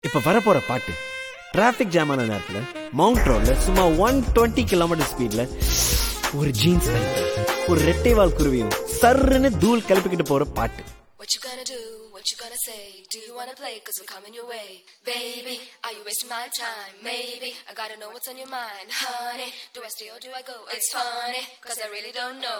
இப்ப வரப்போற பாட்டு டிராஃபிக் ஜாம் ஆன நேரத்துல மவுண்ட் ரோட்ல சும்மா ஒன் டுவெண்ட்டி கிலோமீட்டர் ஸ்பீட்ல ஒரு ஜீன்ஸ் ஒரு ரெட்டை வால் குருவியும் சர்ருன்னு தூள் கிளப்பிக்கிட்டு போற பாட்டு What you gonna do? What you gonna say? Do you wanna play? Cause we're coming your way. Baby, are you wasting my time? Maybe. I gotta know what's on your mind. Honey, do I stay or do I go? It's funny, cause I really don't know.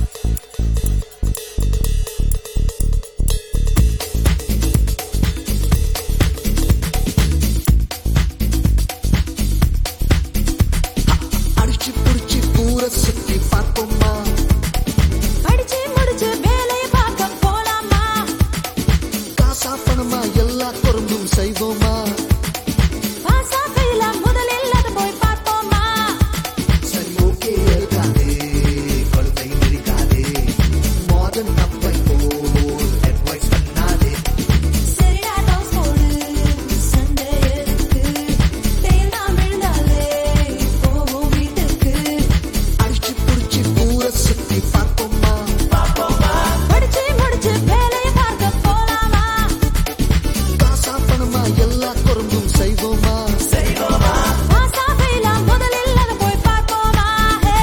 அடிச்சு புடிச்சு ஊர சுத்தி பார்ப்போமா படிச்சு முடிச்சு வேலையை பார்க்க போலாமா காசா பணமா எல்லா குறும்பும் செய்வோமா பாசா ஃபெயிலா முதலில் அது போய் பார்ப்போமா சரி ஓகே இருக்காதே கொள்கை இருக்காதே மாடர்ன் தப்பை போல் அட்வைஸ் பண்ணாதே சரிடா டாஸ் போடு சண்டை எதுக்கு தேல் தான் விழுந்தாலே போவோம் வீட்டுக்கு அடிச்சு புடிச்சு ஊர சுத்தி பார்ப்போமா படிச்சு முடிச்சு வேலையை பார்க்க போலாமா காசா பணமா எல்லா குறும்பும் செய்வோமா பாசா ஃபெயிலா முதலில் அது போய் பார்ப்போமா hey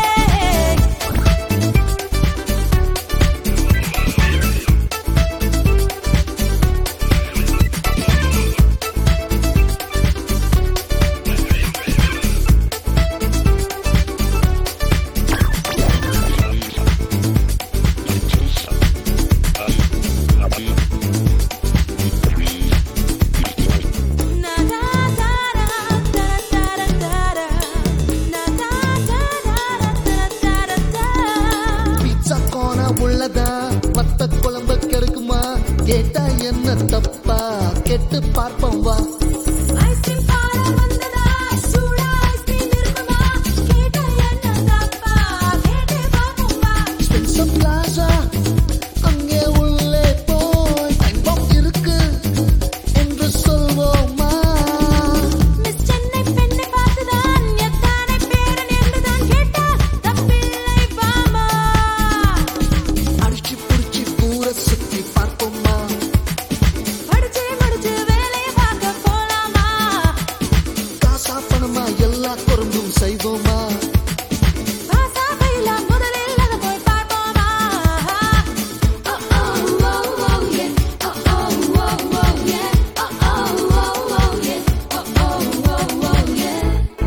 Na da da da da da da da Na da da da da da da da pizza கோனா உள்ளதா வத்த குழம்பு கெடுக்குமா கேட்டா என்ன தப்பா கெட்டு பார்ப்போம் வா ஐஸ்கிரீம் பாட வந்ததா சூடா ஐஸ்கிரீம் இருக்குமா கேட்டா என்ன தப்பா கேட்டு பாப்போம் வா ஸ்பென்சர் பிளாசா அங்கே உள்ளே போய் டைம் இருக்கு என்று சொல்வோமா மிஸ் சென்னை பெண்ணை பார்த்துதான் எத்தனை பேரன் என்றுதான் கேட்டா தப்பில்லை பாமா அடிச்சு புடிச்சு ஊர சுத்தி பார்ப்போமா படிச்சு முடிச்சு வேலையை பார்க்க போலாமா காசா பணமா எல்லா குறும்பும் செய்வோமா பாசா ஃபெயிலா முதலில் அதை போய் பார்ப்போமா Oh oh oh oh yeah Oh oh oh oh yeah Oh oh oh oh yeah Oh oh oh oh yeah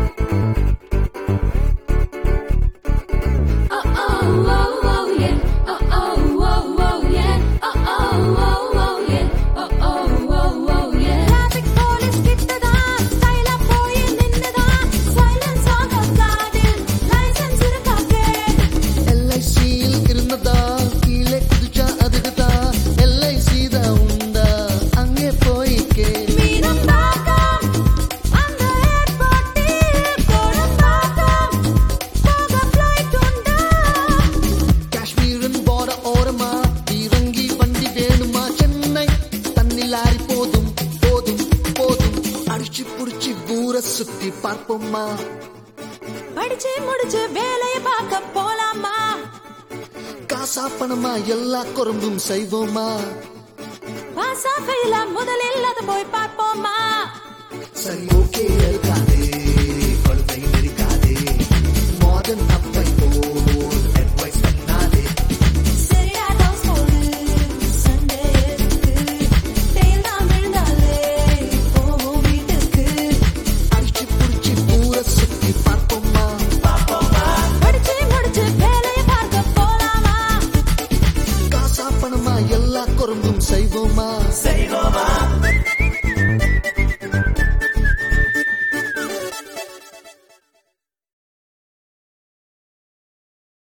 Oh oh oh oh yeah Oh oh oh oh yeah Oh oh oh oh yeah Oh oh oh oh yeah Traffic police கிட்டதான் ஸ்டைலா போய் நின்னுதான் silence ஆக காதில் licence இருக்கா gate எல்ஐசியில் இருந்ததா கீழே குதிச்சா அதுக்குதா LIC தான் உண்டா அங்கே போய் கேள் மீனம் பாக்கம் அந்த ஏர்போர்ட்டில் கோடம்பாக்கம் போக ஃப்ளைட் உண்டா காஷ்மீரின் போற ஓரமா இறங்கி வண்டி வேணுமா சென்னை தண்ணி லாரி போதும் போதும் போதும் அடிச்சு புடிச்சு ஊர சுத்தி பார்ப்போமா படிச்சு முடிச்சு வேலையை பார்க்க போலாமா காசா பணமா எல்லா குறும்பும் செய்வோமா பாசா ஃபெயிலா முதலில் அதை போய் பார்ப்போமா சரி ஓகே இருக்காதே கொள்கை இருக்காதே மாடர்ன் தப்பை போல் அட்வைஸ் பண்ணாதே சரிடா டாஸ் போடு சண்டை எதுக்கு தேல் தான் விழுந்தாலே போவோம் வீட்டுக்கு அடிச்சு புடிச்சு ஊர சுத்தி பார்ப்போமா படிச்சு முடிச்சு வேலையை பார்க்க போலாமா காசா பணமா எல்லா குறும்பும் செய்வோமா செய்வோமா